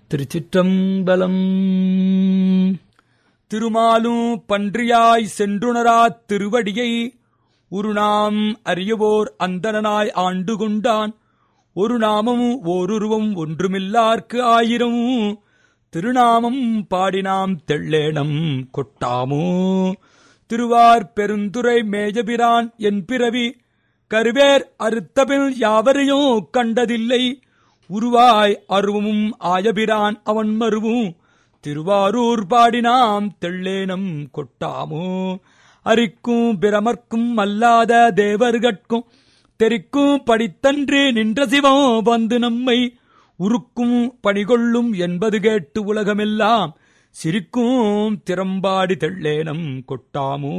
திருச்சிற்றம்பலம் திருமாலும் பன்றியாய் சென்றுணராத் திருவடியை உருநாம் அறியவோர் அந்தணனாய் ஆண்டு கொண்டான் ஒரு நாமம் ஓருருவம் ஒன்றுமில்லார்க்கு ஆயிரம் திருநாமம் பாடினாம் தெள்ளேனம் கொட்டாமோ திருவார் பெருந்துரை மேஜபிரான் என் பிறவி கருவேர் அறுத்தபில் யாவரையும் கண்டதில்லை உருவாய் அருவமும் ஆயபிரான் அவன் மருவும் திருவாரூர் பாடினாம் தெள்ளேனம் கொட்டாமோ அரிக்கும் பிரமர்க்கும் அல்லாத தேவர்கட்கும் தெரிக்கும் படித்தன்று நின்ற சிவம் வந்து நம்மை உருக்கும் பணிகொள்ளும் என்பது கேட்டு உலகமெல்லாம் சிரிக்கும் திறம்பாடி தெள்ளேனம் கொட்டாமோ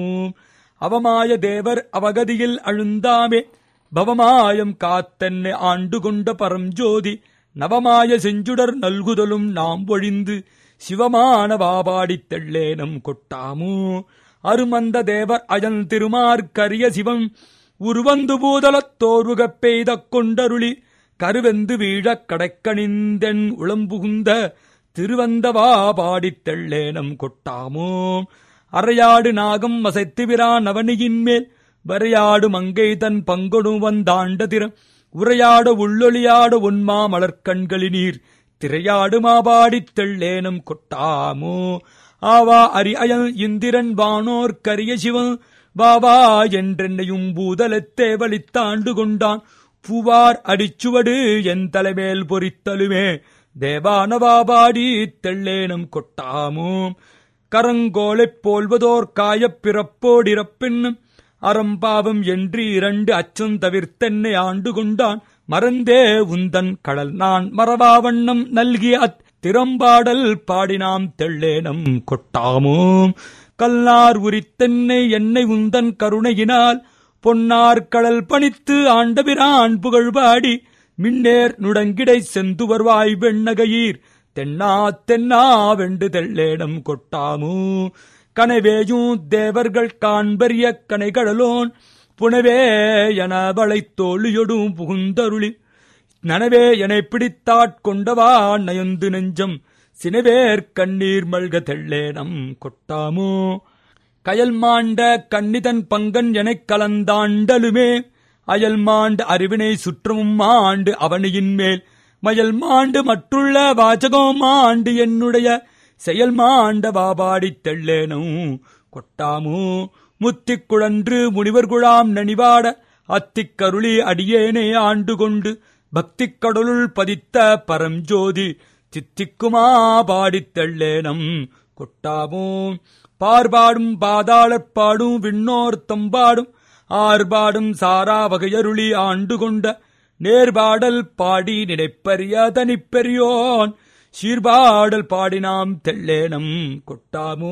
அவமாய தேவர் அவகதியில் அழுந்தாமே பவமாயம் காத்தென்னை ஆண்டு கொண்ட பரஞ்சோதி நவமாய செஞ்சுடர் நல்குதலும் நாம் ஒழிந்து சிவமான வாபாடித் தெள்ளேனம் கொட்டாமோ அருமந்த தேவர் அயன் திருமார்க்கரிய சிவம் உருவந்து பூதலத் தோர்வுகப் பெய்தக் கொண்டருளி கருவெந்து வீழக் கடைக்கணிந்தென் உளம்புகுந்த திருவந்தவா பாடித் தெள்ளேனம் கொட்டாமோ அறையாடு நாகம் வசைத்துவிரான் அவனியின் மேல் வரையாடு மங்கை தன் பங்கொடு வந்தாண்ட திறம் உரையாட உள்ளொளியாட உன்மா மலர்கண்களினீர் திரையாடு மாபாடித் தெள்ளேனம் கொட்டாமோ ஆவா அரி அயல் இந்திரன் வானோர் கரிய சிவன் வாவா என்றென்னையும் பூதலத்தே வலித்தாண்டு கொண்டான் பூவார் அடிச்சுவடு என் தலைமேல் பொறித்தலுமே தேவானவாபாடி தெள்ளேனம் கொட்டாமோ கரங்கோலைப் போல்வதோர் காயப் பிறப்போடிறப்பின்னும் அறம்பாவம் என்று இரண்டு அச்சம் தவிர்த்தென்னை ஆண்டு கொண்டான் மறந்தே உந்தன் கடல் நான் மறவாவண்ணம் நல்கிய அத் திறம்பாடல் பாடினாம் தெள்ளேனம் கொட்டாமோ கல்லார் உரித்தென்னை என்னை உந்தன் கருணையினால் பொன்னார் கடல் பணித்து ஆண்டபிரான் புகழ்பாடி மின்னேர் நுடங்கிடை செந்துவர்வாய் வெண்ணகையீர் தென்னா தென்னா வெண்டு தெள்ளேடம் கொட்டாமு கனவேயும் தேவர்கள் காண்பரிய கனைகடலோன் புனவே என வளைத் தோழியொடும் புகுந்தருளி நனவே எனை பிடித்தாட்கொண்டவா நயந்து நெஞ்சம் சினவேர் கண்ணீர் மல்க தெள்ளேனம் கொட்டாமோ கயல் மாண்ட கண்ணிதன் பங்கன் எனக் கலந்தாண்டலுமே அயல் மாண்டு அறிவினை சுற்றமும் மாண்டு அவனியின் மேல் மயல் மாண்டு மற்றுள்ள வாசகம் மாண்டு என்னுடைய செயல் மாண்ட வாபாடித் தெள்ளேனும் கொட்டாமோ முத்திக் குழன்று முனிவர் குழாம் நனிவாட அத்திக் கருளி அடியேனே ஆண்டு கொண்டு பக்திக் கடலுள் பதித்த பரஞ்சோதி சித்திக்குமா பாடித் தெள்ளேனம் கொட்டாமோ பார்பாடும் பாதாளப் பாடும் விண்ணோர் தம்பாடும் ஆர்பாடும் சாரா வகையருளி ஆண்டு கொண்ட நேர்பாடல் பாடி நினைப்பறிய தனிப்பெரியோன் சீர்பாடல் பாடினாம் தெள்ளேனம் கொட்டாமோ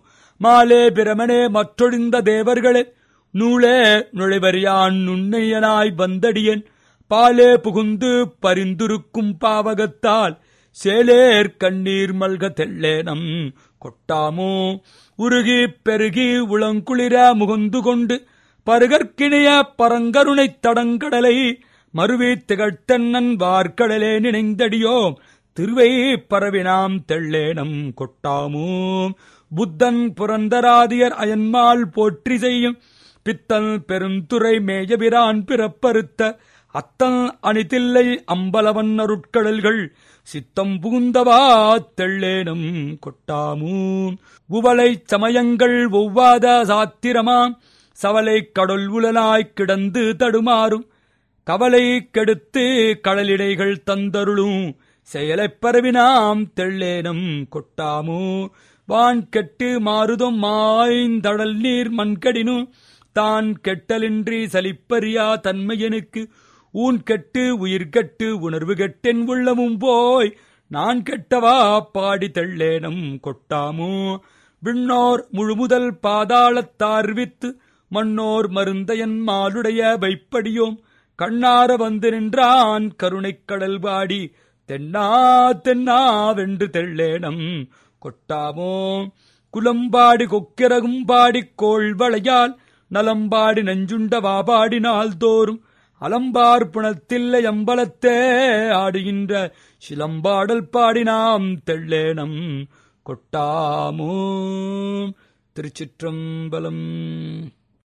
மாலே பிரமனே மற்றொழிந்த தேவர்களே நூலே நுழைவறியான் நுண்ணையனாய் வந்தடியன் பாலே புகுந்து பரிந்துருக்கும் பாவகத்தால் சேலேர் கண்ணீர் மல்க தெள்ளேனம் கொட்டாமோ உருகி பெருகி உளங்குளிர முகந்து கொண்டு பருகற்கிணைய பரங்கருணைத் தடங்கடலை மறுவி திகழ்த்தன்னன் வார்க்கடலே நினைந்தடியோம் திருவை பரவினாம் தெள்ளேனம் கொட்டாமோ புத்தன் புரந்தராதியர் அயன்மால் போற்றி செய்யும் பித்தன் பெருந்துரை மேயபிரான் பிறப்பறுத்த அத்தன் அணிதில்லை அம்பலவன் அருட்கடல்கள் சித்தம் புகுந்தவா தெள்ளேனும் கொட்டாமூன் உவலை சமயங்கள் ஒவ்வாத சாத்திரமாம் சவலை கடல் உழலாய்க் கிடந்து தடுமாறும் கவலை கெடுத்து கடலிடைகள் தந்தருளும் செயலைப் பரவினாம் தெள்ளேனம் கொட்டாமோ வான் கெட்டு மாறுதும் மாய்ந்தடல் நீர் மண்கடினும் தான் கெட்டலின்றி சலிப்பறியா தன்மையனுக்கு ஊன் கெட்டு உயிர் கெட்டு உணர்வு கெட்டென் உள்ளமும் போய் நான் கெட்டவா பாடி தெள்ளேனம் கொட்டாமோ விண்ணோர் முழுமுதல் பாதாளத்தார்வித்து மண்ணோர் மருந்தையன் மாலுடைய வைப்படியோம் கண்ணார வந்து நின்றான் கருணைக் கடல் பாடி தென்னா தென்னா வென்று தெள்ளேனம் கொட்டாமோ குலம்பாடி கொக்கிறகும் பாடி கோள் வளையால் நலம்பாடி நஞ்சுண்ட வாபாடி நாள்தோறும் அலம்பார்ப்பணத்தில்லை அம்பலத்தே ஆடுகின்ற சிலம்பாடல் பாடினாம் தெள்ளேனம் கொட்டாமோ திருச்சிற்றம்பலம்